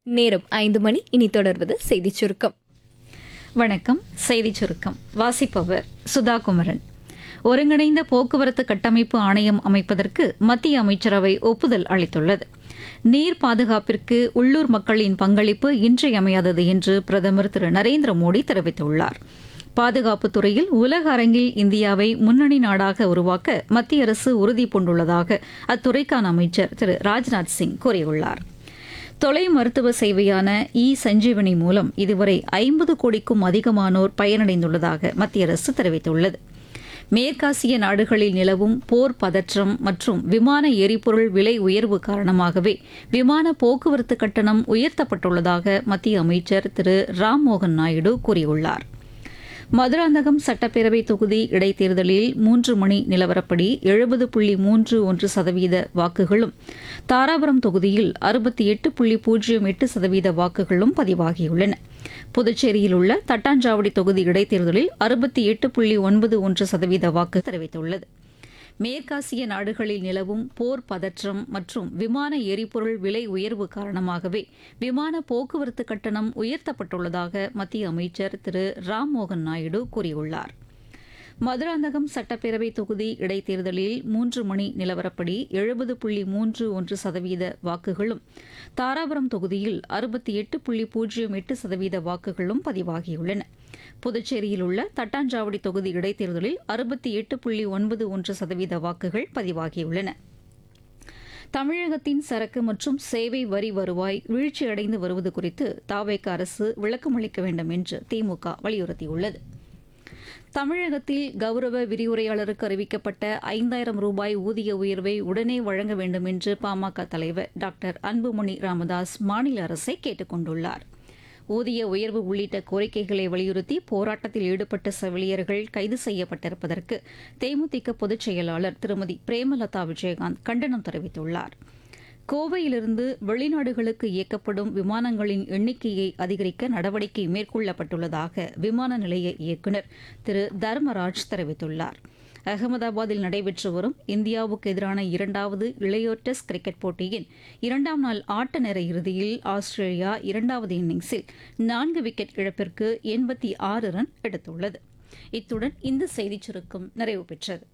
நேரம் ஐந்து மணி இனி தொடர்வது செய்திச் சுருக்கம் வணக்கம் செய்திச் சுருக்கம் வாசிப்பவர் சுதா குமரன் ஒருங்கிணைந்த போக்குவரத்து கட்டமைப்பு ஆணையம் அமைப்பதற்கு மத்திய அமைச்சரவை ஒப்புதல் அளித்துள்ளது நீர் பாதுகாப்பிற்கு உள்ளூர் மக்களின் பங்களிப்பு இன்றியமையாதது என்று பிரதமர் திரு நரேந்திர மோடி தெரிவித்துள்ளார் பாதுகாப்புத் துறையில் உலக அரங்கில் இந்தியாவை முன்னணி நாடாக உருவாக்க மத்திய அரசு உறுதி பூண்டுள்ளதாக அத்துறைக்கான அமைச்சர் திரு ராஜ்நாத் சிங் கூறியுள்ளார் தொலை மருத்துவ சேவையான இ சஞ்சீவனி மூலம் இதுவரை ஐம்பது கோடிக்கும் அதிகமானோர் பயனடைந்துள்ளதாக மத்திய அரசு தெரிவித்துள்ளது மேற்காசிய நாடுகளில் நிலவும் போர் பதற்றம் மற்றும் விமான எரிபொருள் விலை உயர்வு காரணமாகவே விமான போக்குவரத்து கட்டணம் உயர்த்தப்பட்டுள்ளதாக மத்திய அமைச்சர் திரு ராம்மோகன் நாயுடு கூறியுள்ளார் மதுராந்தகம் சட்டப்பேரவை தொகுதி இடைத்தேர்தலில் மூன்று மணி நிலவரப்படி எழுபது புள்ளி மூன்று ஒன்று சதவீத வாக்குகளும் தாராபுரம் தொகுதியில் அறுபத்தி எட்டு புள்ளி பூஜ்ஜியம் எட்டு சதவீத வாக்குகளும் பதிவாகியுள்ளன புதுச்சேரியில் உள்ள தட்டாஞ்சாவடி தொகுதி இடைத்தேர்தலில் அறுபத்தி எட்டு புள்ளி ஒன்பது ஒன்று சதவீத வாக்கு தெரிவித்துள்ளது மேற்காசிய நாடுகளில் நிலவும் போர் பதற்றம் மற்றும் விமான எரிபொருள் விலை உயர்வு காரணமாகவே விமான போக்குவரத்து கட்டணம் உயர்த்தப்பட்டுள்ளதாக மத்திய அமைச்சர் திரு ராம்மோகன் நாயுடு கூறியுள்ளார் மதுராந்தகம் சட்டப்பேரவை தொகுதி இடைத்தேர்தலில் மூன்று மணி நிலவரப்படி எழுபது புள்ளி மூன்று ஒன்று சதவீத வாக்குகளும் தாராபுரம் தொகுதியில் அறுபத்தி எட்டு புள்ளி பூஜ்ஜியம் எட்டு சதவீத வாக்குகளும் பதிவாகியுள்ளன புதுச்சேரியில் உள்ள தட்டாஞ்சாவடி தொகுதி இடைத்தேர்தலில் அறுபத்தி எட்டு புள்ளி ஒன்பது ஒன்று சதவீத வாக்குகள் பதிவாகியுள்ளன தமிழகத்தின் சரக்கு மற்றும் சேவை வரி வருவாய் வீழ்ச்சியடைந்து வருவது குறித்து தாவேக அரசு விளக்கமளிக்க வேண்டும் என்று திமுக வலியுறுத்தியுள்ளது தமிழகத்தில் கௌரவ விரிவுரையாளருக்கு அறிவிக்கப்பட்ட ஐந்தாயிரம் ரூபாய் ஊதிய உயர்வை உடனே வழங்க வேண்டும் என்று பாமக தலைவர் டாக்டர் அன்புமணி ராமதாஸ் மாநில அரசை கேட்டுக் கொண்டுள்ளார் ஊதிய உயர்வு உள்ளிட்ட கோரிக்கைகளை வலியுறுத்தி போராட்டத்தில் ஈடுபட்ட செவிலியர்கள் கைது செய்யப்பட்டிருப்பதற்கு தேமுதிக பொதுச் செயலாளர் திருமதி பிரேமலதா விஜயகாந்த் கண்டனம் தெரிவித்துள்ளார் கோவையிலிருந்து வெளிநாடுகளுக்கு இயக்கப்படும் விமானங்களின் எண்ணிக்கையை அதிகரிக்க நடவடிக்கை மேற்கொள்ளப்பட்டுள்ளதாக விமான நிலைய இயக்குநர் திரு தர்மராஜ் தெரிவித்துள்ளார் அகமதாபாத்தில் நடைபெற்று வரும் இந்தியாவுக்கு எதிரான இரண்டாவது இளையோர் டெஸ்ட் கிரிக்கெட் போட்டியின் இரண்டாம் நாள் ஆட்ட நேர இறுதியில் ஆஸ்திரேலியா இரண்டாவது இன்னிங்ஸில் நான்கு விக்கெட் இழப்பிற்கு எண்பத்தி ஆறு ரன் எடுத்துள்ளது இத்துடன் இந்த செய்திச் சுருக்கம் நிறைவு பெற்றது